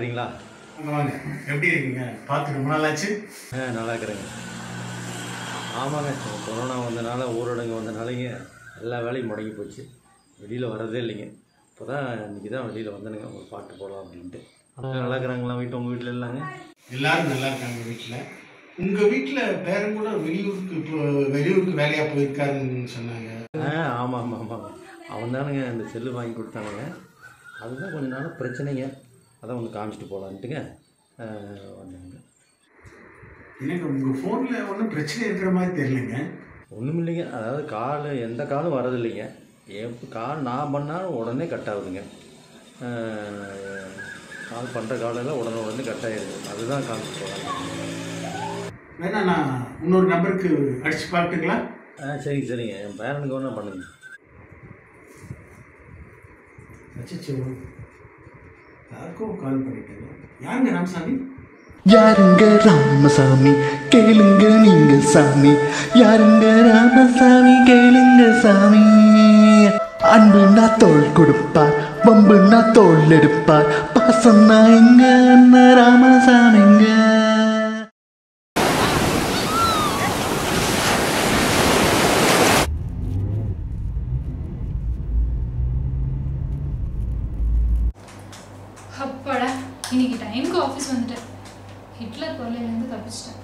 இருக்கீங்களா வாங்க வாங்க எப்படி இருக்கீங்க பார்த்து ரொம்ப நாள் ஆச்சு ஆ நல்லா இருக்கிறேங்க ஆமாங்க இப்போ கொரோனா வந்தனால ஊரடங்கு வந்தனாலங்க எல்லா வேலையும் முடங்கி போச்சு வெளியில் வர்றதே இல்லைங்க இப்போ தான் இன்றைக்கி தான் வெளியில் வந்தனுங்க ஒரு பாட்டு போடலாம் அப்படின்ட்டு அப்புறம் நல்லா இருக்கிறாங்களா வீட்டு உங்கள் வீட்டில் எல்லாங்க எல்லாரும் நல்லா இருக்காங்க வீட்டில் உங்கள் வீட்டில் பேரன் கூட வெளியூருக்கு இப்போ வெளியூருக்கு வேலையாக போயிருக்காருன்னு சொன்னாங்க ஆ ஆமாம் ஆமாம் ஆமாம் அவன் தானுங்க இந்த செல்லு வாங்கி கொடுத்தானுங்க அதுதான் கொஞ்ச நாள் பிரச்சனைங்க அதான் வந்து காமிச்சிட்டு போகலான்ட்டுங்க ஆ, வந்தேங்க எனக்கு உங்கள் ஃபோனில் ஒன்றும் பிரச்சனை இருக்கிற மாதிரி தெரியலங்க ஒன்றும் இல்லைங்க அதாவது கால் எந்த காலும் வரதில்லைங்க எப்போ கால் நான் பண்ணாலும் உடனே கட் ஆகுதுங்க அஹ், கால் பண்ணுற காலெல்லாம் உடனே உடனே கட் ஆகிடுது அதுதான் காமிச்சு போகிறாங்க வேணா நான் இன்னொரு நம்பருக்கு அடிச்சு பார்த்துங்களா ஆ சரிங்க சரிங்க என் பேரனுக்கு ஒன்றா பண்ணுங்க அச்சோ யாருக்கோ கால் பண்ணிட்டேங்க யாருங்க ராமசாமி யாருங்க ராமசாமி கேளுங்க நீங்க சாமி யாருங்க ராமசாமி கேளுங்க சாமி அன்புனா தோள் கொடுப்பார் வம்புனா தோள் எடுப்பார் பாசம்னா எங்க அண்ணன் ராமசாமிங்க அப்பாடா இன்னைக்கு டைமுக்கு ஆஃபீஸ் வந்துட்டேன் ஹிட்லர் தொல்லையிலேருந்து தப்பிச்சிட்டேன்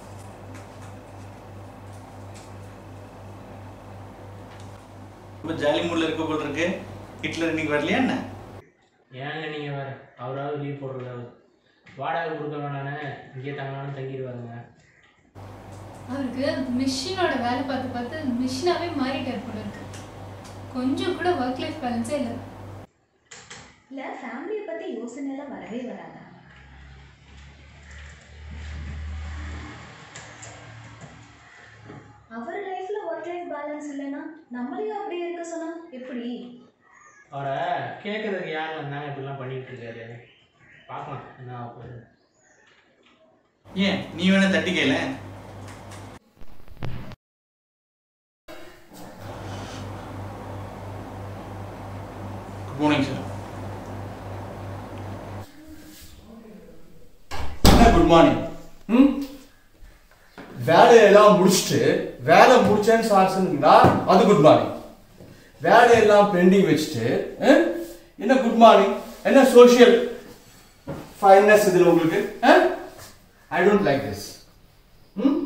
ரொம்ப ஜாலி மூடில் இருக்க போல் இருக்கு ஹிட்லர் இன்னைக்கு வரலையா என்ன ஏங்க நீங்கள் வேறு அவராவது லீவ் போடுறதாவது வாடகை கொடுக்க வேணானே இங்கே தங்கலான்னு தங்கிடுவாருங்க அவருக்கு மிஷினோட வேலை பார்த்து பார்த்து மிஷினாவே மாறிட்டார் போல இருக்கு கொஞ்சம் கூட ஒர்க் லைஃப் பேலன்ஸே இல்லை இல்லை ஃபேமிலியை பற்றி யோசனைலாம் வரவே வராதா அவர் லைஃப்பில் ஒர்க் லைஃப் பேலன்ஸ் இல்லைன்னா நம்மளையும் அப்படியே இருக்க சொன்னா எப்படி அவரை கேட்குறதுக்கு யார் வந்தாங்க இப்படிலாம் பண்ணிட்டு இருக்காரு பார்க்கலாம் என்ன ஆக போகுது ஏன் நீ வேணா தட்டி கேள குட் மார்னிங் சார் என்ன குட் மார்னிங் ம் வேலையெல்லாம் முடிச்சுட்டு வேலை முடிச்சேன்னு சார் சொன்னீங்கன்னா அது குட் மார்னிங் வேலையெல்லாம் பெண்டிங் வச்சுட்டு ம், என்ன குட் மார்னிங் என்ன சோஷியல் ஃபைன்னஸ் இதில் உங்களுக்கு ஐ டோன்ட் லைக் திஸ் ம்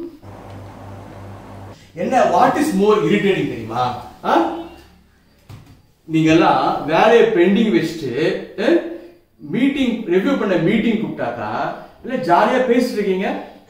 என்ன வாட் இஸ் மோர் இரிட்டேட்டிங் தெரியுமா ஆ நீங்கெல்லாம் வேலையை பெண்டிங் வச்சுட்டு மீட்டிங் ரிவ்யூ பண்ண மீட்டிங் கூப்பிட்டாக்கா இல்ல ஜாலியா பேசிட்டு இருக்கீங்க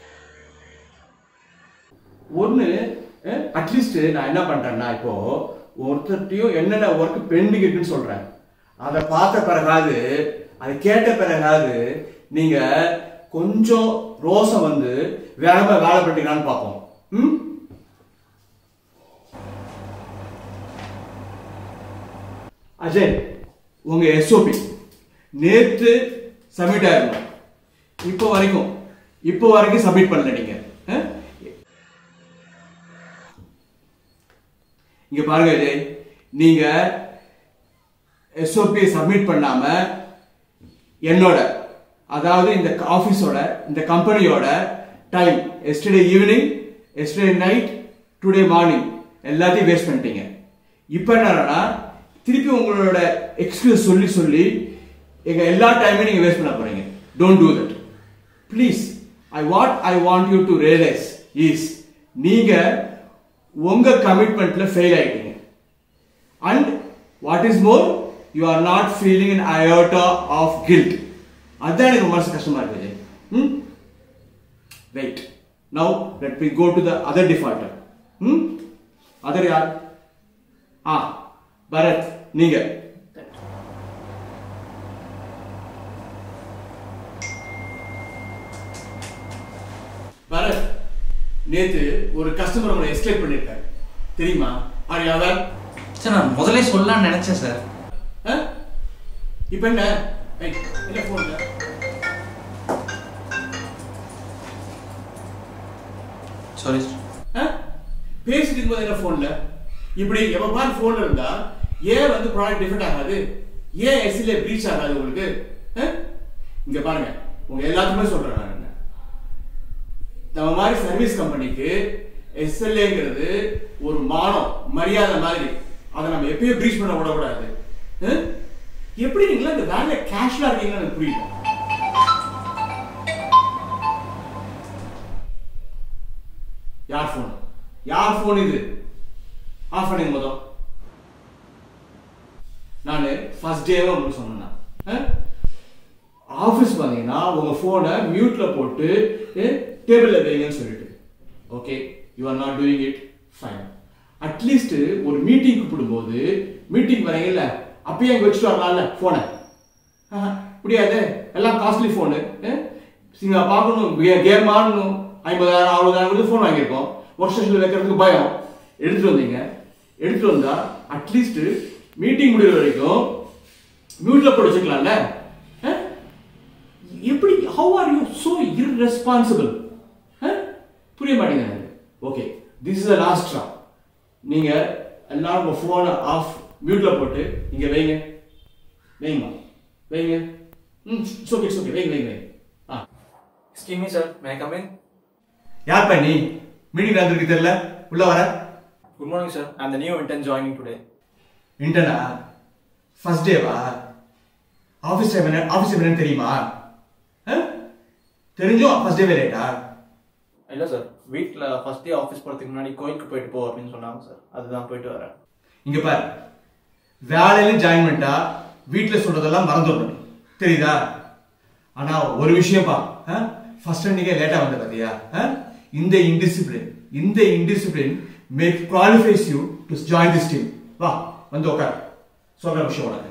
ஒண்ணு அட்லீஸ்ட் நான் என்ன பண்றேன்னா இப்போ ஒருத்தர்ட்டையும் என்னென்ன ஒர்க் பெண்டிங் இருக்குன்னு சொல்றேன் அதை பார்த்த பிறகாது அதை கேட்ட பிறகாது நீங்க கொஞ்சம் ரோசம் வந்து வேகமா வேலை பண்ணிக்கலான்னு பார்ப்போம் ம் அஜய் உங்க எஸ்ஓபி நேத்து சப்மிட் ஆயிருக்கும் இப்போ வரைக்கும் இப்போ வரைக்கும் சப்மிட் பண்ணல நீங்க அஹ்? இங்க பாருங்க அஜய் நீங்க எஸ்ஓபி சப்மிட் பண்ணாம என்னோட அதாவது இந்த ஆபீஸோட இந்த கம்பெனியோட time yesterday evening yesterday night today morning எல்லாத்தையும் வேஸ்ட் பண்ணிட்டீங்க இப்போ என்னன்னா திருப்பி உங்களோட எக்ஸ்கியூஸ் சொல்லி சொல்லி எங்க எல்லா டைமையும் நீங்க வேஸ்ட் பண்ண போறீங்க don't do that please I what I want you to realise is நீங்க உங்க கமிட்மெண்ட்ல ஃபெயில் ஆயிட்டீங்க and what is more you are not feeling in iota of guilt அதுதான் எனக்கு மனசு கஷ்டமா இருக்கு Vijay hmm wait now let me go to the other defaulter hmm other யார் ஆ பரத் நீங்க பரத் நேத்து ஒரு கஸ்டமர் உங்களை எஸ்கேப் பண்ணிருக்காரு தெரியுமா ஆர் யாவர் சார் நான் முதல்ல சொல்லலாம்னு நினைச்சேன் சார் இப்போ என்ன ஏய், என்ன போன்ல சாரி பேசிட்டு இருக்கும்போது என்ன போன்ல இப்படி எப்ப பாரு போன்ல இருந்தா ஏன் வந்து ப்ராடக்ட் டிஃபெக்ட் ஆகாது ஏன் எஸ்எல்ஏ ப்ரீச் ஆகாது உங்களுக்கு ஆ? இங்க பாருங்க உங்க எல்லாத்துக்குமே சொல்றேன் நான் என்ன நம்ம மாதிரி சர்வீஸ் கம்பெனிக்கு எஸ்எல்ஏங்கிறது ஒரு மானம் மரியாதை மாதிரி அதை நம்ம எப்பயும் ப்ரீச் பண்ண விடக்கூடாது அஹ்? எப்படி நீங்களா இந்த வேலையில கேஷுவலா இருக்கீங்கன்னு எனக்கு புரியல யார் ஃபோன் யார் ஃபோன் இது ஆஃப் பண்ணுங்க மொதல் நான் ஃபர்ஸ்ட் டேவே உங்களுக்கு சொன்னேன் ஆஃபீஸ் பார்த்தீங்கன்னா உங்கள் ஃபோனை மியூட்டில் போட்டு டேபிளில் வைங்கன்னு சொல்லிட்டு okay you are not doing it fine at least ஒரு மீட்டிங் கூப்பிடும்போது மீட்டிங் வரீங்கல்ல அப்பயே அங்கே வச்சுட்டு வரலாம்ல ஃபோனை முடியாது எல்லாம் காஸ்ட்லி ஃபோனு நீங்க பார்க்கணும் கேம் ஆடணும் ஐம்பதாயிரம் அறுபதாயிரம் கொடுத்து ஃபோன் வாங்கியிருக்கோம் ஒர்க் ஸ்டேஷனில் வைக்கிறதுக்கு பயம் எடுத்துட்டு வந்தீங்க எடுத்துட்டு வந்தா அட்லீஸ்ட் மீட்டிங் முடிகிற வரைக்கும் மியூட்ல போட்டு வச்சுக்கலாம்ல அஹ்? எப்படி how are you so irresponsible ah? புரிய மாட்டேங்குது okay this is the last straw நீங்க எல்லாரும் உங்க ஃபோனை ஆஃப் மியூட்ல போட்டு இங்க வைங்க வைங்கம்மா வைங்க ம் இட்ஸ் ஓகே இட்ஸ் ஓகே வைங்க வைங்க வைங்க ஆ Excuse me, sir. May I come in? யார் பண்ணி மீட்டிங் நடந்திருக்கு தெரியல உள்ள வர Good morning, sir. I'm the new intern joining today. இன்டர்னா ஃபர்ஸ்ட் டேவா ஆஃபீஸ் டைம் என்ன ஆஃபீஸ் டைம் என்னன்னு தெரியுமா அஹ்? தெரிஞ்சும் ஃபர்ஸ்ட் டேவே லேட்டா இல்லை சார் வீட்டில் ஃபர்ஸ்ட் டே ஆஃபீஸ் போகிறதுக்கு முன்னாடி கோயிலுக்கு போயிட்டு போ அப்படின்னு சொன்னாங்க சார் அதுதான் போயிட்டு வரேன் இங்க பாரு வேலையில ஜாயின் பண்ணிட்டா வீட்ல சொல்றதெல்லாம் மறந்துடணும் தெரியுதா ஆனா ஒரு விஷயம் பா ஃபர்ஸ்ட் அன்னைக்கே லேட்டா வந்த பாத்தியா அஹ்? இந்த இன்டிசிப்ளின் இந்த indiscipline make qualifies you to join this team வா வந்து உட்கார் சொல்ற விஷயம் உனக்கு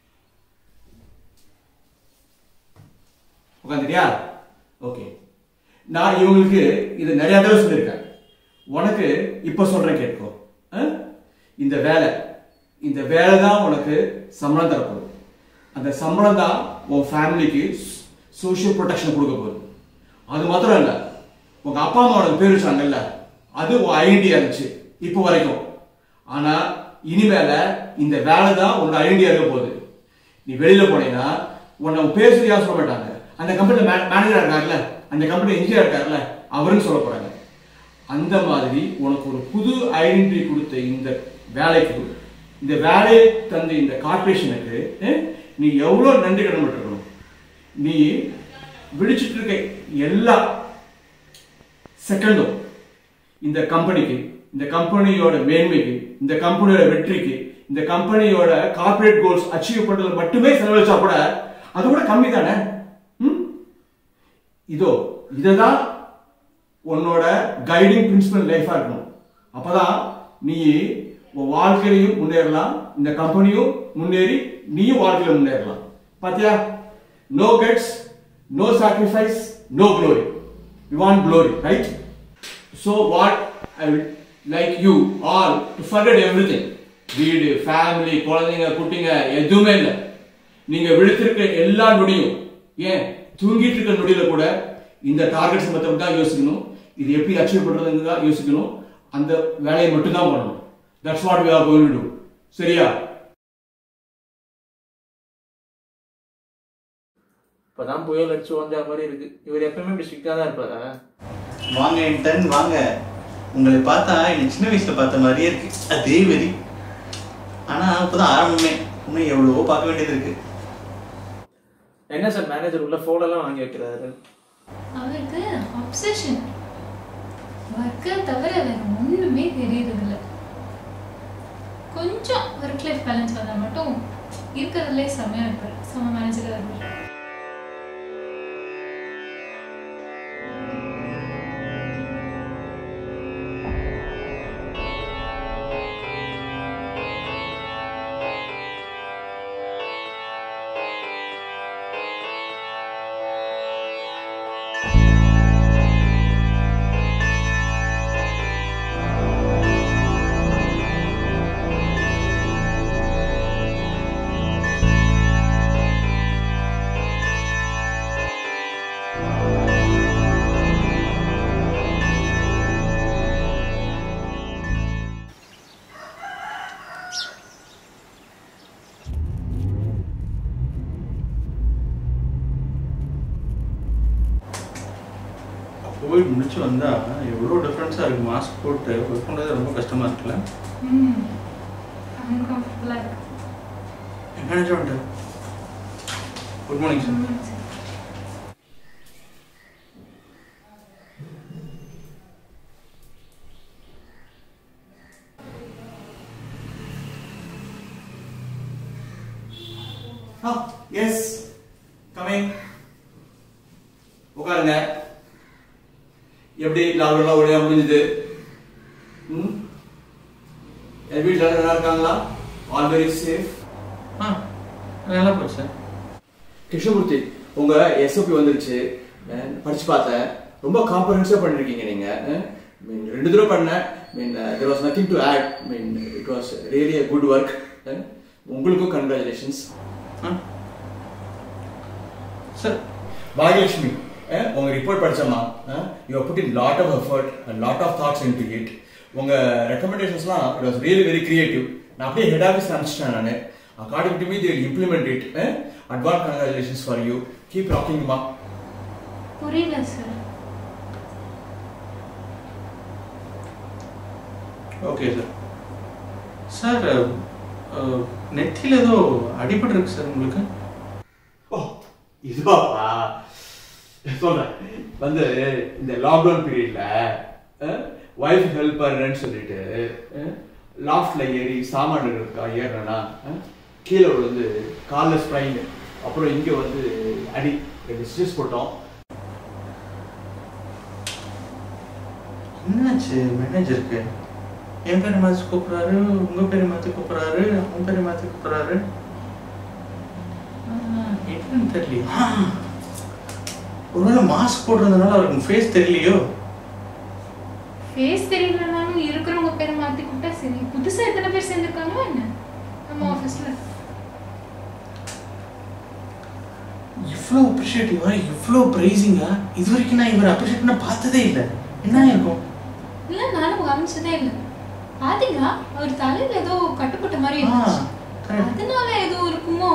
உட்காந்துட்டியா ஓகே நான் இவங்களுக்கு இது நிறைய தடவை சொல்லியிருக்கேன் உனக்கு இப்ப சொல்றேன் கேட்கோ அஹ்? இந்த வேலை இந்த வேலை தான் உனக்கு சம்பளம் தரப்போகுது அந்த சம்பளம் தான் உன் ஃபேமிலிக்கு சோஷியல் ப்ரொடெக்ஷன் கொடுக்க போகுது அது மாத்திரம் இல்ல உங்க அப்பா அம்மா உனக்கு பேர் வச்சாங்கல்ல அது உன் ஐடென்டிட்டியா இருந்துச்சு இப்போ வரைக்கும் ஆனா இனிமேல இந்த வேலை தான் உன்னோட ஐடென்டிட்டியா இருக்க போகுது நீ வெளியில போனீங்கன்னா உன்னை உன் பேர் சரியா சொல்ல மாட்டாங்க அந்த கம்பெனில மேனேஜரா இருக்காருல்ல அந்த கம்பெனி இன்ஜினியர் இருக்காருல்ல அவருன்னு சொல்ல போறாங்க அந்த மாதிரி உனக்கு ஒரு புது ஐடென்டிட்டி கொடுத்த இந்த வேலைக்கு இந்த வேலையை தந்த இந்த கார்பரேஷனுக்கு நீ எவ்வளவு நன்றி கடன்பட்டிருக்கணும் நீ விழிச்சிட்டு இருக்க எல்லா செகண்டும் இந்த கம்பெனிக்கு இந்த கம்பெனியோட மேன்மைக்கு இந்த கம்பெனியோட வெற்றிக்கு இந்த கம்பெனியோட கார்ப்பரேட் கோல்ஸ் அச்சீவ் பண்றது மட்டுமே செலவழிச்சா கூட அது கூட கம்மி தானே ம்? இதோ இதுதான் உன்னோட கைடிங் பிரின்சிபல் லைஃபா இருக்கணும் அப்பதான் நீ உன் வாழ்க்கையிலையும் முன்னேறலாம் இந்த கம்பெனியும் முன்னேறி நீயும் வாழ்க்கையில முன்னேறலாம் பாத்தியா no gets no sacrifice no glory you want glory right so what I will like you all to forget every thing family குழந்தைங்க குட்டிங்க எதுவுமே இல்லை நீங்க விழித்திருக்க எல்லா நொடியும் ஏன் தூங்கிட்டு இருக்க நொடியில கூட இந்த டார்கெட்ஸ் மற்ற தான் யோசிக்கணும் இது எப்படி அச்சீவ் பண்றதுன்னு தான் யோசிக்கணும் அந்த வேலையை மட்டும் தான் பண்ணணும் that's what we are going to do சரியா இப்பதான் புயல் அடிச்சு வந்த மாதிரி இருக்கு இவர் எப்பவுமே இப்படி ஸ்ட்ரிக்டா தான் இருப்பாரா வாங்க இன்டர்ன் வாங்க உங்களை பார்த்தா எனக்கு சின்ன வயசுல பார்த்த மாதிரியே இருக்கு அதே வெறி ஆனா இப்பதான் ஆரம்பமே இன்னும் எவ்வளவோ பார்க்க வேண்டியது இருக்கு என்ன சார் மேனேஜர் உள்ள போன் எல்லாம் வாங்கி வைக்கிறாரு அவருக்கு அப்சஷன் ஒர்க்கை தவிர வேற ஒண்ணுமே தெரியறதில்ல கொஞ்சம் ஒர்க் லைஃப் பேலன்ஸ் வந்தால் மட்டும் இருக்கிறதுலே செம்மையா இருப்பார் செம்ம மேனேஜராக இருப்பார் கோவிட் முடிச்சு வந்தா எவ்வளோ டிஃப்ரென்ஸாக இருக்குது மாஸ்க் போட்டு ஒர்க் பண்ணுறது ரொம்ப கஷ்டமாக இருக்குல்ல ம் அன்கம்ஃபர்டபுளாக இருக்கு மேனேஜ்மெண்ட் குட் மார்னிங் சார் ம், சரி. ஆ எஸ் கமிங் உட்காருங்க எப்படி லாக்டவுன்லாம் ஒழுங்கா முடிஞ்சுது ம் என் வீட்டில் நல்லா இருக்காங்களா ஆல் வெரி சேஃப் ஆ நல்லா போச்சு சார் கிருஷ்ணமூர்த்தி உங்க எஸ்ஓபி வந்துருச்சு நான் படிச்சு பார்த்தேன் ரொம்ப காம்ப்ரஹென்சிவ் பண்ணிருக்கீங்க நீங்க அஹ், mean, ரெண்டு தடவை பண்ணேன் mean there was nothing to add mean it was really a good work உங்களுக்கும் கங்க்ராச்சுலேஷன்ஸ் சார் பாகியலட்சுமி அஹ், உங்க ரிப்போர்ட் படிச்சோமா you put in lot of effort and lot of thoughts in to உங்க ரெக்கமெண்டேஷன்ஸ்லாம் it was really very creative நான் அப்படியே head office அனுப்பிச்சிட்டேன் நான் according to me they implement it advance congratulations for you keep ராக்கிங்மா புரியல sir okay sir sir நெத்தியில் ஏதோ அடிபட்டு இருக்கு சார் உங்களுக்கு ஓ இதுவாப்பா சொல்றேன் வந்து இந்த லாக்டவுன் பீரியட்ல ஒய்ஃப் ஹெல்ப் பண்ணுறேன்னு சொல்லிட்டு லாஃப்ட்ல ஏறி சாமான் இருக்கா ஏறினா கீழே விழுந்து காலில் ஸ்ப்ரைங் அப்புறம் இங்க வந்து அடி ரெண்டு ஸ்டிச் போட்டோம் என்னாச்சு மேனேஜருக்கு என் பேரை மாற்றி கூப்பிட்றாரு உங்க பேரை மாற்றி கூப்பிட்றாரு அவன் பேரை மாற்றி கூப்பிட்றாரு என்னன்னு தெரியலையே ஆ, ஒருவேளை மாஸ்க் போடுறதுனால அவருக்கு ஃபேஸ் தெரியலையோ ஃபேஸ் தெரியலனாலும் இருக்கிறவங்க பேரை மாற்றி கூப்பிட்டா சரி புதுசாக எத்தனை பேர் சேர்ந்துருக்காங்களா என்ன நம்ம ஆஃபீஸில் இவ்வளோ அப்ரிஷியேட்டிவா இவ்வளோ ப்ரைஸிங்கா இது வரைக்கும் நான் இவர் அப்ரிஷியேட் பண்ண பார்த்ததே இல்லை என்ன இருக்கும் இல்லை நானும் கவனிச்சதே இல்லை பாத்தீங்களா அவர் தலையில் ஏதோ கட்டுப்பட்ட மாதிரி ஆ, இருந்துச்சு correct. அதனால ஏதோ இருக்குமோ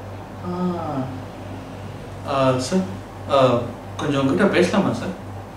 சார் கொஞ்சம் உங்ககிட்ட பேசலாமா சார்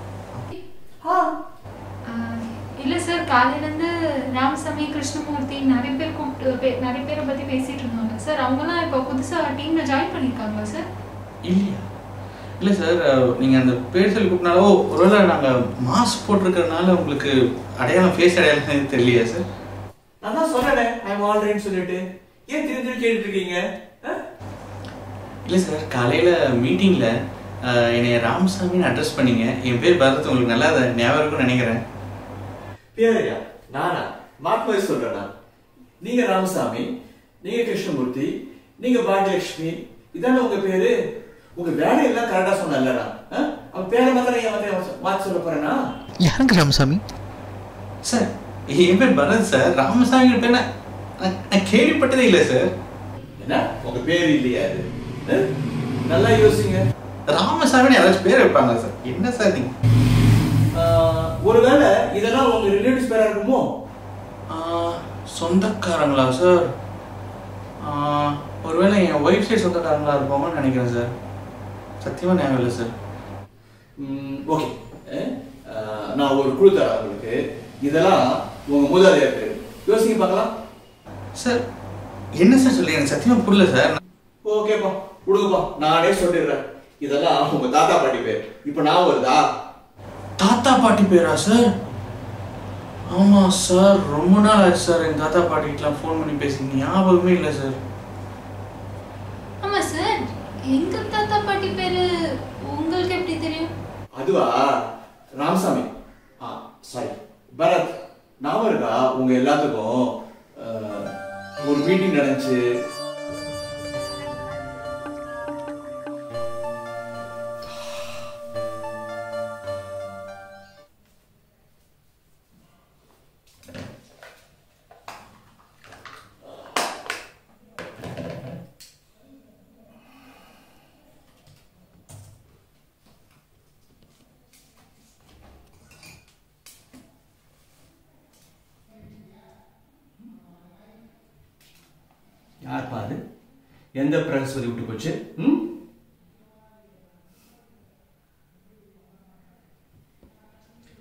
இல்லை சார் காலையிலேருந்து ராமசாமி கிருஷ்ணமூர்த்தி நிறைய பேர் கூப்பிட்டு பே- நிறைய பேரை பற்றி பேசிட்டு இருந்தாங்க சார் அவங்கலாம் இப்போ புதுசாக டீமில் ஜாயின் பண்ணியிருக்காங்களா சார் இல்லையா இல்லை சார் நீங்கள் அந்த பேர் சொல்லி கூப்பினாலோ ஒருவேளை நாங்கள் மாஸ்க் போட்டிருக்கறனால உங்களுக்கு அடையாளம் ஃபேஸ் அடையாளம் தெரியலையா சார் நான் தான் சொன்னேன் ஐம் ஆல்ரெடின்னு சொல்லிட்டு ஏன் திரும்பி திரும்பி கேட்டுட்டு இருக்கீங்க அஹ்? இல்லை சார் காலையில் மீட்டிங்கில் என்னை ராமசாமின்னு அட்ரஸ் பண்ணீங்க என் பேர் பரத் உங்களுக்கு நல்லா அதை ஞாபகம் இருக்கும்னு நினைக்கிறேன் பேரையா நானா மார்க் வைஸ் சொல்றேனா நீங்க ராமசாமி நீங்க கிருஷ்ணமூர்த்தி நீங்க பாக்யலட்சுமி இதானே உங்க பேரு உங்க வேலையெல்லாம் கரெக்டா சொன்னல நான் அவன் பேரை மாத்திரம் ஏன் மாத்திரம் மாத்தி சொல்ல போறேனா யாருங்க ராமசாமி சார் என் பேர் பரத் சார் ராமசாமிங்கிற பேர் நான் நான் நான் கேள்விப்பட்டதே இல்லை சார் என்ன உங்க பேர் இல்லையா அது அஹ்? நல்லா யோசிங்க ராமசாமின்னு யாராச்சும் பேர் வைப்பாங்க சார் என்ன சார் நீங்கள் ஆஹ், ஒருவேளை இதெல்லாம் உங்க ரிலேட்டிவ்ஸ் பேரா இருக்குமோ சொந்தக்காரங்களா சார் ஒருவேளை என் ஒய்ஃப் சைடு சொந்தக்காரங்களா இருப்பாங்கன்னு நினைக்கிறேன் சார் சத்தியமாக ஞாபகம் இல்லை சார் ஓகே நான் ஒரு குழு தரேன் உங்களுக்கு இதெல்லாம் உங்க மூதாதையர் பேர் யோசிங்க பார்க்கலாம் சார் என்ன சார் சொல்லி எனக்கு சத்தியமாக புரியல சார் ஓகேப்பா கொடுங்கப்பா நானே சொல்லிடுறேன் இதெல்லாம் உங்க தாத்தா பாட்டி பேர் இப்போ நான் வருதா தாத்தா பாட்டி பேரா சார் ஆமாம் சார் ரொம்ப நாள் ஆச்சு சார் எங்கள் தாத்தா பாட்டிக்கிட்டலாம் ஃபோன் பண்ணி பேசி ஞாபகமே இல்லை சார் ஆமாம் சார் எங்கள் தாத்தா பாட்டி பேர் உங்களுக்கு எப்படி தெரியும் அதுவா ராமசாமி ஆ சாரி பரத் ஞாபகம் இருக்கா உங்க எல்லாத்துக்கும் அஹ், ஒரு மீட்டிங் நடந்துச்சு யார் பாரு எந்த பிரகஸ்பதி விட்டு போச்சு ம்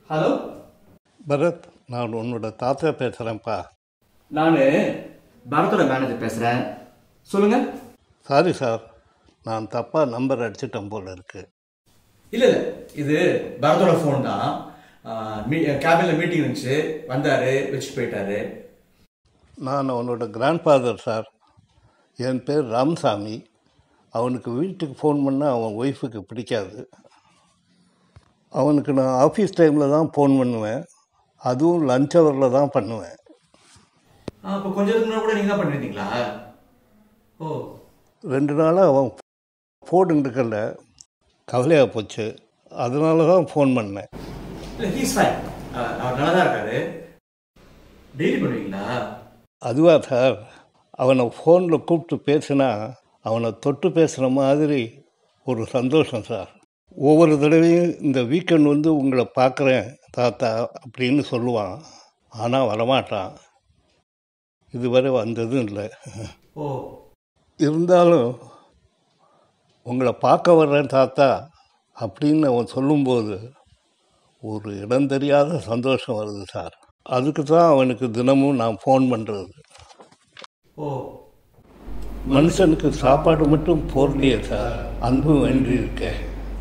ஹலோ பரத் நான் உன்னோட தாத்தா பேசுகிறேன்ப்பா நான் பரத்தோட மேனேஜர் பேசுகிறேன் சொல்லுங்க சாரி சார் நான் தப்பாக நம்பர் அடிச்சிட்டேன் போல இருக்கு இல்லை இல்லை இது பரத்தோட ஃபோன் தான் கேபினில் மீட்டிங் இருந்துச்சு வந்தார் வச்சுட்டு போயிட்டாரு நான் அவனோட கிராண்ட்ஃபாதர் சார் என் பேர் ராமசாமி அவனுக்கு வீட்டுக்கு ஃபோன் பண்ணால் அவன் ஒய்ஃபுக்கு பிடிக்காது அவனுக்கு நான் ஆஃபீஸ் டைமில் தான் ஃபோன் பண்ணுவேன் அதுவும் லஞ்ச் ஹவரில் தான் பண்ணுவேன் அப்போ கொஞ்ச நேரத்துக்கு முன்னாடி கூட நீங்கள் தான் பண்ணியிருந்தீங்களா ஓ ரெண்டு நாளாக அவன் ஃபோன் எடுக்கல கவலையாக போச்சு அதனால தான் ஃபோன் பண்ணேன் இல்லை ஹீஸ் ஃபைன் அவர் நல்லா தான் இருக்காரு டெய்லி பண்ணுவீங்களா அதுவா சார் அவனை ஃபோனில் கூப்பிட்டு பேசினா அவனை தொட்டு பேசுகிற மாதிரி ஒரு சந்தோஷம் சார் ஒவ்வொரு தடவையும் இந்த வீக்கெண்ட் வந்து உங்களை பார்க்குறேன் தாத்தா அப்படின்னு சொல்லுவான் ஆனால் வரமாட்டான் இதுவரை வந்ததும் இல்லை ஓ இருந்தாலும் உங்களை பார்க்க வர்றேன் தாத்தா அப்படின்னு அவன் சொல்லும்போது ஒரு இடம் தெரியாத சந்தோஷம் வருது சார் அதுக்கு தான் அவனுக்கு தினமும் நான் ஃபோன் பண்ணுறது ஓ மனுஷனுக்கு சாப்பாடு மட்டும் போர்லையே சார் அன்பு வேண்டி இருக்கேன்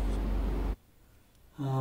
ஆ,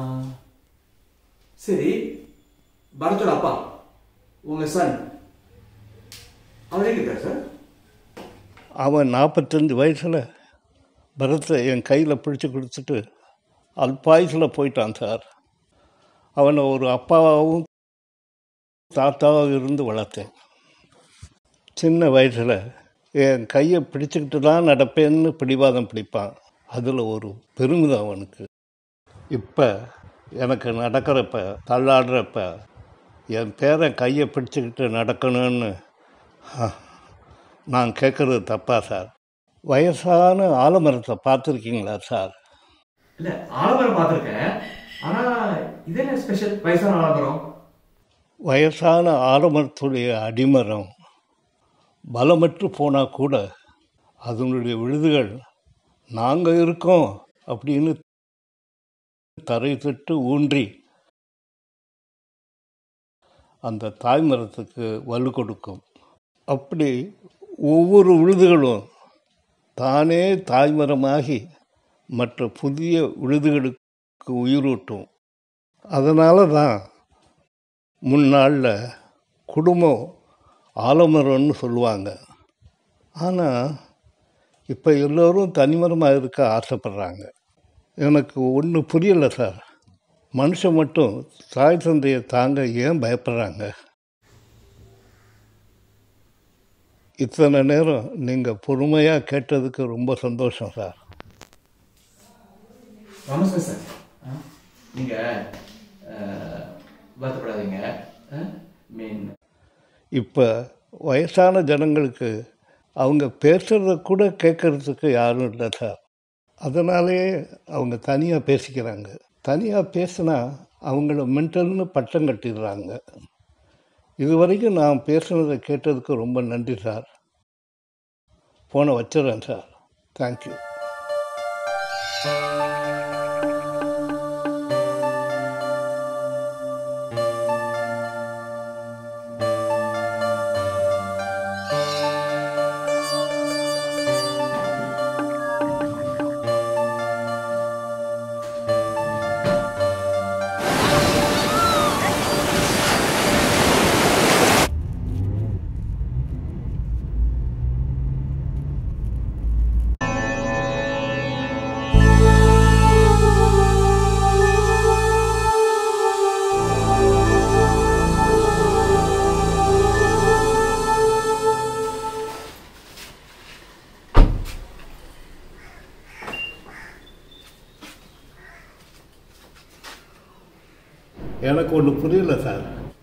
சரி பரத்தோட அப்பா உங்கள் சன் அவர் எங்க இருக்கார் சார் அவன் நாற்பத்தஞ்சு வயசில் பரத்தை என் கையில் பிடிச்சி கொடுத்துட்டு அல்பாயுசில் போயிட்டான் சார் அவனை ஒரு அப்பாவாகவும் தாத்தாவாகவும் இருந்து வளர்த்தேன் சின்ன வயசில் என் கையை பிடிச்சிக்கிட்டு தான் நடப்பேன்னு பிடிவாதம் பிடிப்பான் அதில் ஒரு பெருமிதம் அவனுக்கு இப்போ எனக்கு நடக்கிறப்ப தள்ளாடுறப்ப என் பேரன் கையை பிடிச்சிக்கிட்டு நடக்கணும்னு ஆ, நான் கேட்குறது தப்பா சார் வயசான ஆலமரத்தை பார்த்துருக்கீங்களா சார் இல்லை ஆலமரம் பார்த்துருக்கேன் ஆனால் இது என்ன ஸ்பெஷல் வயசான ஆலமரம் வயசான ஆலமரத்துடைய அடிமரம் பலமற்று போனால் கூட அதனுடைய விழுதுகள் நாங்கள் இருக்கோம் அப்படின்னு தரை தொட்டு ஊன்றி அந்த தாய்மரத்துக்கு வலு கொடுக்கும் அப்படி ஒவ்வொரு விழுதுகளும் தானே தாய்மரமாகி மற்ற புதிய விழுதுகளுக்கு உயிரூட்டும் அதனால தான் முன்னாளில் குடும்பம் ஆலமரம்னு சொல்லுவாங்க ஆனால் இப்போ எல்லோரும் தனிமரமாக இருக்க ஆசைப்படுறாங்க எனக்கு ஒன்று புரியலை சார் மனுஷன் மட்டும் தாய் தந்தையை தாங்க ஏன் பயப்படுறாங்க இத்தனை நேரம் நீங்கள் பொறுமையாக கேட்டதுக்கு ரொம்ப சந்தோஷம் சார் நமஸ்தே சார் நீங்கள் வருத்தப்படாதீங்க மீன் இப்போ வயசான ஜனங்களுக்கு அவங்க பேசுகிறத கூட கேட்கறதுக்கு யாரும் இல்லை சார் அதனாலேயே அவங்க தனியாக பேசிக்கிறாங்க தனியாக பேசினா அவங்கள மென்டல்னு பட்டம் கட்டிடுறாங்க இது வரைக்கும் நான் பேசுனதை கேட்டதுக்கு ரொம்ப நன்றி சார் ஃபோனை வச்சிடுறேன் சார் தேங்க்யூ எனக்கு ஒன்று புரியல சார்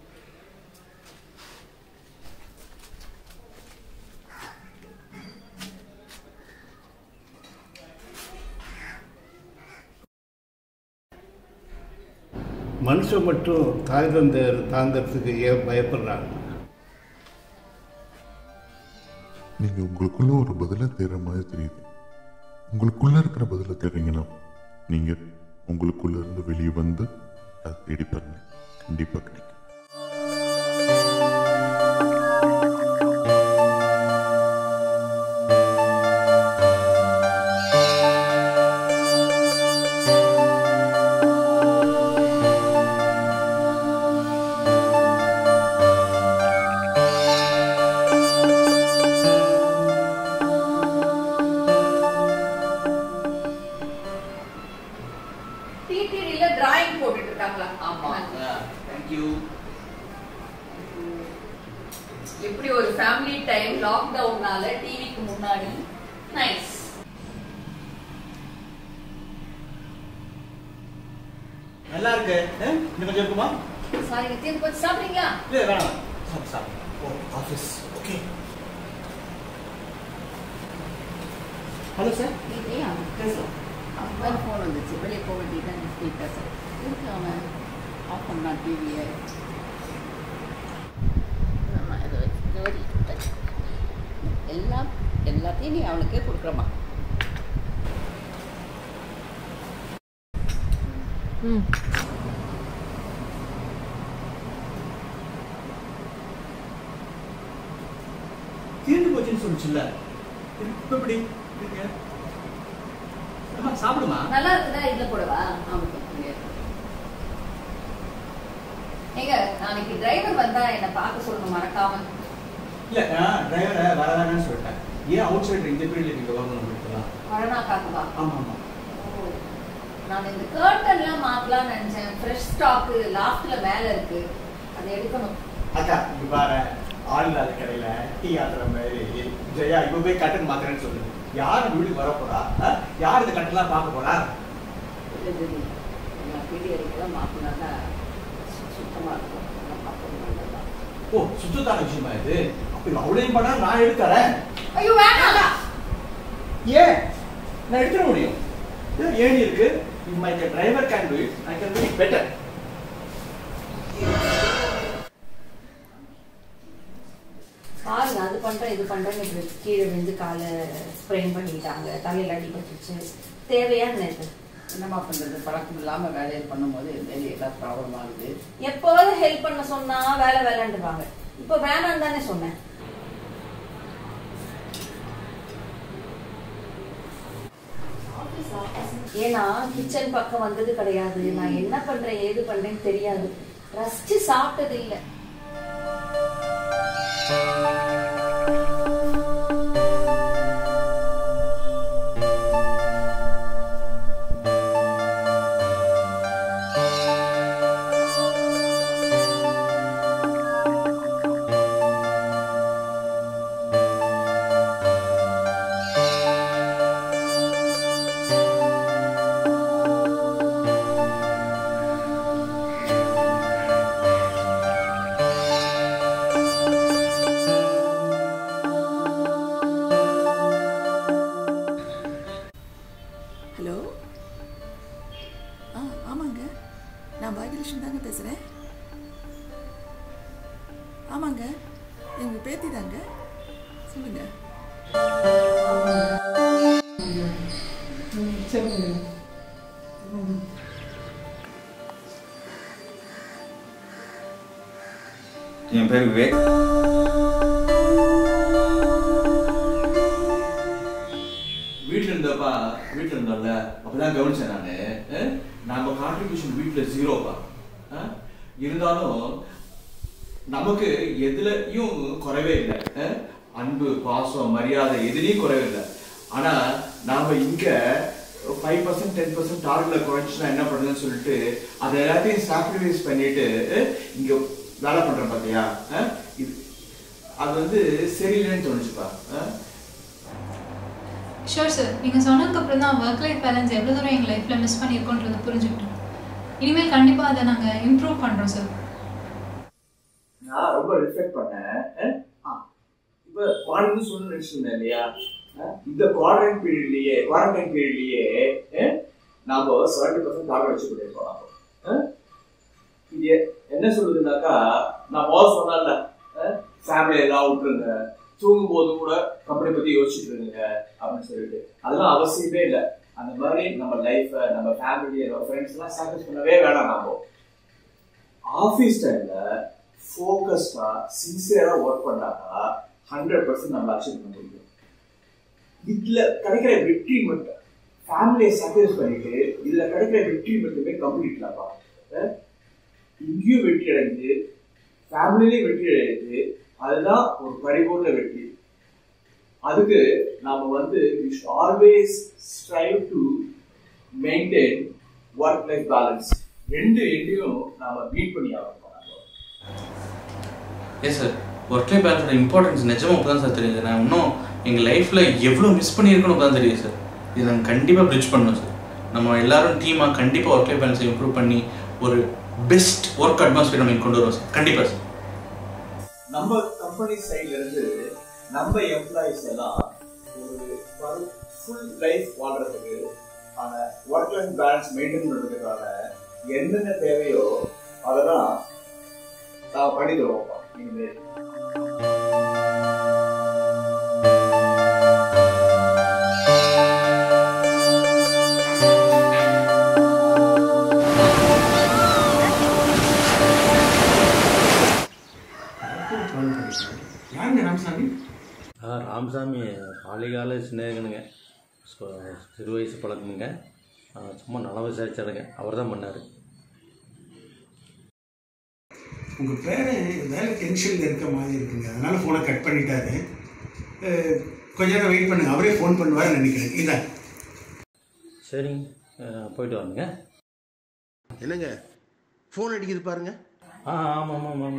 மனுஷன் மட்டும் தாய் தந்தையர் தாங்கிறதுக்கு ஏன் பயப்படுறாங்க நீங்க உங்களுக்குள்ள ஒரு பதிலை தேடுற மாதிரி தெரியுது உங்களுக்குள்ள இருக்கிற பதிலை தேடுறீங்கன்னா நீங்க உங்களுக்குள்ள இருந்து வெளியே வந்து அதை தேடி பாருங்க கண்டிப்பாக கிடைக்கும் டிடிடில டிராயிங் போட்டுட்டு இருக்காங்களா ஆமா தேங்க்யூ எப்படி ஒரு ஃபேமிலி டைம் லாக்டவுன்னால டிவிக்கு முன்னாடி நைஸ் நல்லா இருக்கு ஆ? இன்னும் கொஞ்சம் இருக்குமா சாரி நித்தியன் கொஞ்சம் சாப்பிடுறீங்களா இல்லை வேணாம் சாப்பிடு சாப்பிடு oh office okay hello sir அவன் ஃபோன் வந்துச்சு வெளியே போக வேண்டியதான் ஸ்பீக்கர் இருக்கு அவன் ஆஃப் பண்ணான் டிவியை எல்லாம் எல்லாத்தையும் நீ அவனுக்கே கொடுக்குறமா ம் தீர்ந்து போச்சுன்னு சொன்னுச்சுல்ல இப்போ எப்படி இருக்கு? அம்மா, சாப்பிடுமா நல்லா இருக்குதா இதுல போடவா அவனுக்கு ஏங்க நாளைக்கு டிரைவர் வந்தா என்ன பார்க்க சொல்லணும் மறக்காம இல்ல நான் டிரைவரை வர வேணாம்னு சொல்லிட்டேன் ஏன் அவுட் சைடர் இந்த பீரியட்ல நீங்க வரணும் அப்படின்ட்டுலாம் கொரோனாக்காகவா ஆமா ஆமா ஓ. நான் இந்த கர்டன்லாம் மாத்தலாம்னு நினைச்சேன் ஃப்ரெஷ் ஸ்டாக்கு லாஃப்ட்ல மேல இருக்கு அதை எடுக்கணும் அக்கா இங்க பாரு ஆள் இல்லாத கடையில டீ ஆத்துற மாதிரி ஜெயா இப்ப போய் கட்டன் மாத்துறேன்னு சொல்லுது யார் இந்த வீட்டுக்கு வர போறா ஆ? யார் இந்த கட்டெல்லாம் பார்க்க போறா இல்லை சரி எல்லாம் பீடி அடிக்கலாம் மாற்றினா தான் சுத்தமாக இருக்கும் எல்லாம் பார்க்கணும் நல்லதான் ஓ சுத்தத்தான விஷயமா இது அப்ப அவ்வளவு பண்ணா நான் எடுத்துறேன் ஐயோ வேணாம் ஏன் நான் எடுத்துட முடியும் ஏன் ஏணி இருக்கு if my driver can do it i can do it better பாருங்க அது பண்றேன் இது பண்றேன்னு இப்படி கீழே விழுந்து காலை ஸ்ப்ரெயின் பண்ணிட்டாங்க தலையில அடிபட்டுச்சு தேவையா இது என்னம்மா பண்ணுறது பழக்கம் இல்லாமல் வேலையை பண்ணும்போது வெளியே ஏதாவது ப்ராப்ளம் ஆகுது எப்போது ஹெல்ப் பண்ண சொன்னா வேலை வேலைன்றாங்க இப்போ வேணாம் தானே சொன்னேன் ஏன்னா கிச்சன் பக்கம் வந்தது கிடையாது நான் என்ன பண்றேன் ஏது பண்றேன்னு தெரியாது ரசிச்சு சாப்பிட்டது இல்ல ஹலோ ஆ ஆமாங்க நான் பாகியலட்சுமி தாங்க பேசுகிறேன் ஆமாங்க எங்கள் பேத்தி தாங்க சொல்லுங்க என் பேர் விவேக் வீட்டில் இருந்தப்பா வீட்டில் இருந்தோம்ல அப்பதான் கவனிச்சேன் நானு அஹ், நம்ம கான்ட்ரிபியூஷன் வீட்டில் ஜீரோப்பா அஹ், இருந்தாலும் நமக்கு எதுலயும் குறைவே இல்லை அஹ், அன்பு பாசம் மரியாதை எதுலயும் குறைவே இல்லை ஆனா நாம இங்க ஃபைவ் பர்சன்ட் டென் பர்சன்ட் டார்கெட்ல குறைச்சுன்னா என்ன பண்ணுதுன்னு சொல்லிட்டு அதை எல்லாத்தையும் சாக்ரிஃபைஸ் பண்ணிட்டு அஹ், இங்க வேலை பண்றோம் பாத்தியா அஹ், இது அது வந்து சரியில்லைன்னு தோணுச்சுப்பா அஹ். ஷோர் சார் நீங்கள் சொன்னதுக்கப்புறம் தான் ஒர்க் லைஃப் பேலன்ஸ் எவ்வளோ தூரம் எங்கள் லைஃப்பில் மிஸ் பண்ணியிருக்கோன்றதை புரிஞ்சுக்கிட்டோம் இனிமேல் கண்டிப்பாக அதை நாங்கள் இம்ப்ரூவ் பண்ணுறோம் சார் நான் ரொம்ப ரெஸ்பெக்ட் பண்ணேன் அஹ், ஆ, இப்ப குவாரண்டைன் சொல்லணும்னு நினைச்சிருந்தேன் இல்லையா அஹ், இந்த குவாரண்டைன் பீரியட்லயே குவாரண்டைன் பீரியட்லயே அஹ், நாம செவன்டி பர்சன்ட் டார்கெட் வச்சு பண்ணிருக்கோம் நாம அஹ், இது எ- என்ன சொல்லுதுன்னாக்கா நான் முதல்ல சொன்னேன்ல ஃபேமிலி எல்லாம் விட்டுருங்க தூங்கும் போது கூட கம்பெனி பத்தி யோசிச்சுட்டு இருங்க அப்படின்னு சொல்லிட்டு அதெல்லாம் அவசியமே இல்லை அந்த மாதிரி நம்ம லைஃப நம்ம ஃபேமிலி நம்ம ஃப்ரெண்ட்ஸ் எல்லாம் சாக்ரிஃபைஸ் பண்ணவே வேணாம் நாம ஆஃபீஸ் டைம்ல ஃபோக்கஸ்டா சின்சியரா ஒர்க் பண்ணாக்கா ஹண்ட்ரட் பர்சன்ட் நம்ம அச்சீவ் பண்ண முடியும் இதுல கிடைக்கிற வெற்றி மட்டும் ஃபேமிலியை சாக்ரிஃபைஸ் பண்ணிட்டு இதுல கிடைக்கிற வெற்றி மட்டுமே கம்ப்ளீட் இல்லப்பா அஹ் இங்கேயும் வெற்றி அடைஞ்சு ஃபேமிலிலையும் வெற்றி அடைஞ்சு அதுதான் ஒரு பரிபூர்ண வெற்றி அதுக்கு நாம வந்து always strive to maintain work life balance ரெண்டு எண்டையும் நாம மீட் பண்ணி ஆகணும் எஸ் சார் ஒர்க் லைஃப் பேலன்ஸோட இம்பார்ட்டன்ஸ் நிஜமாக இப்போ தான் சார் தெரியுது நான் இன்னும் எங்கள் லைஃப்பில் எவ்வளோ மிஸ் பண்ணியிருக்கணும் தான் தெரியுது சார் இது நாங்கள் கண்டிப்பாக பிரிட்ஜ் பண்ணணும் சார் நம்ம எல்லாரும் டீமாக கண்டிப்பாக ஒர்க் லைஃப் பேலன்ஸை இம்ப்ரூவ் பண்ணி ஒரு பெஸ்ட் ஒர்க் அட்மாஸ்பியர் நம்ம இங்க கொண்டு வருவோம் சார் கண்டிப்பாக சார் நம்ம கம்பெனி சைட்ல இருந்து நம்ம எம்ப்ளாயிஸ் எல்லாம் ஒரு ஃபுல் லைஃப் வாழ்றதுக்கு ஆன ஒர்க் லைஃப் பேலன்ஸ் மெயின்டைன் பண்றதுக்கான என்னென்ன தேவையோ அதெல்லாம் நான் பண்ணி தருவோம் இனிமேல் யாருங்க ராமசாமி ஆ ராமசாமி பாலிகால சிநேகனுங்க ஸோ சிறு வயசு பழக்கமுங்க ஆ, சும்மா நல விசாரிச்சாருங்க அவர் தான் பண்ணார் உங்கள் பேர் வேலை டென்ஷனில் இருக்க மாதிரி இருக்குங்க அதனால ஃபோனை கட் பண்ணிட்டாரு அஹ், கொஞ்ச நேரம் வெயிட் பண்ணுங்க அவரே ஃபோன் பண்ணுவார்னு நினைக்கிறேன் இதான் சரிங்க ஆ, போயிட்டு வாங்க என்னங்க ஃபோன் அடிக்குது பாருங்க ஆ ஆமாம் ஆமாம் ஆமாம்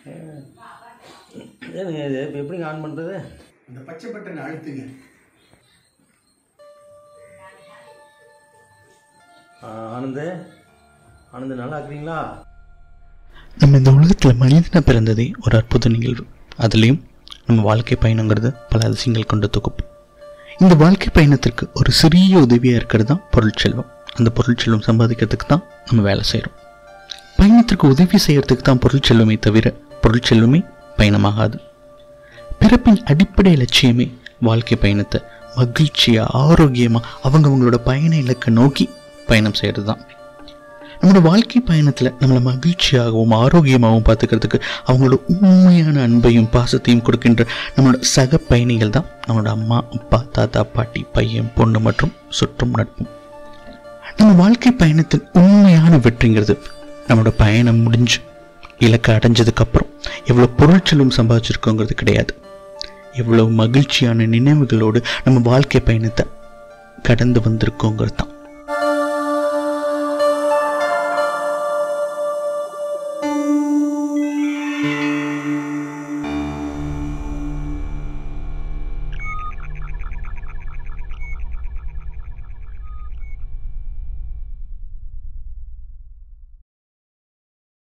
ஏனுங்க இது இப்போ எப்படிங்க ஆன் பண்ணுறது அந்த பச்சை பட்டனை அழுத்துங்க ஆனந்து ஆனந்து நல்லா இருக்கிறீங்களா நம்ம இந்த உலகத்தில் மனிதனாக பிறந்ததே ஒரு அற்புத நிகழ்வு அதுலேயும் நம்ம வாழ்க்கை பயணங்கிறது பல அதிசயங்கள் கொண்ட தொகுப்பு இந்த வாழ்க்கை பயணத்திற்கு ஒரு சிறிய உதவியாக இருக்கிறது தான் பொருட்செல்வம் அந்த பொருட்செல்வம் சம்பாதிக்கிறதுக்கு தான் நம்ம வேலை செய்கிறோம் பயணத்திற்கு உதவி செய்யறதுக்கு தான் பொருட்செல்வமே தவிர பொருட்செல்வமே பயணமாகாது பிறப்பின் அடிப்படை லட்சியமே வாழ்க்கை பயணத்தை மகிழ்ச்சியாக ஆரோக்கியமாக அவங்கவங்களோட பயண இலக்கை நோக்கி பயணம் செய்கிறது தான் நம்மளோட வாழ்க்கை பயணத்தில் நம்மளை மகிழ்ச்சியாகவும் ஆரோக்கியமாகவும் பார்த்துக்கிறதுக்கு அவங்களோட உண்மையான அன்பையும் பாசத்தையும் கொடுக்கின்ற நம்மளோட சக பயணிகள் தான் நம்மளோட அம்மா அப்பா தாத்தா பாட்டி பையன் பொண்ணு மற்றும் சுற்றும் நட்பும் நம்ம வாழ்க்கை பயணத்தின் உண்மையான வெற்றிங்கிறது நம்மளோட பயணம் முடிஞ்சு இலக்கை அடைஞ்சதுக்கப்புறம் எவ்வளோ பொருட்செல்வம் சம்பாதிச்சிருக்கோங்கிறது கிடையாது எவ்வளோ மகிழ்ச்சியான நினைவுகளோடு நம்ம வாழ்க்கை பயணத்தை கடந்து வந்திருக்கோங்கிறது தான்